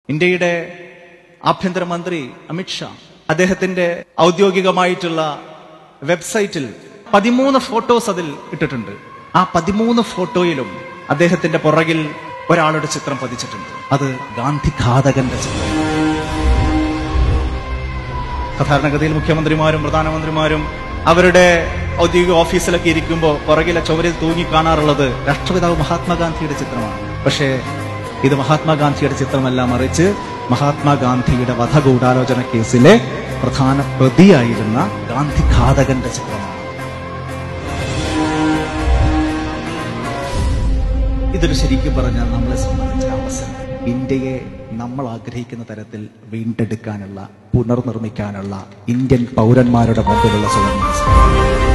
ഇന്ത്യയുടെ ആഭ്യന്തരമന്ത്രി അമിത്ഷാ അദ്ദേഹത്തിന്റെ ഔദ്യോഗികമായിട്ടുള്ള വെബ്സൈറ്റിൽ പതിമൂന്ന് ഫോട്ടോസ് അതിൽ ഇട്ടിട്ടുണ്ട് ആ പതിമൂന്ന് ഫോട്ടോയിലും അദ്ദേഹത്തിന്റെ പുറകിൽ ഒരാളുടെ ചിത്രം പതിച്ചിട്ടുണ്ട് അത് ഗാന്ധി ഘാതകന്റെ ചിത്രം സാധാരണഗതിയിൽ മുഖ്യമന്ത്രിമാരും പ്രധാനമന്ത്രിമാരും അവരുടെ ഔദ്യോഗിക ഓഫീസിലൊക്കെ ഇരിക്കുമ്പോൾ പുറകിലെ ചുവരിൽ തൂങ്ങി കാണാറുള്ളത് രാഷ്ട്രപിതാവ് മഹാത്മാഗാന്ധിയുടെ ചിത്രമാണ് പക്ഷേ ഇത് മഹാത്മാഗാന്ധിയുടെ ചിത്രമല്ല മറിച്ച് മഹാത്മാഗാന്ധിയുടെ വധഗൂഢാലോചന കേസിലെ പ്രധാന പ്രതിയായിരുന്ന ഗാന്ധി ഘാതകന്റെ ചിത്രമാണ് ഇതൊരു ശരിക്കും പറഞ്ഞാൽ നമ്മളെ സംബന്ധിച്ച അവസരം ഇന്ത്യയെ നമ്മൾ ആഗ്രഹിക്കുന്ന തരത്തിൽ വീണ്ടെടുക്കാനുള്ള പുനർനിർമ്മിക്കാനുള്ള ഇന്ത്യൻ പൗരന്മാരുടെ മുമ്പിലുള്ള സുവർണാവസരം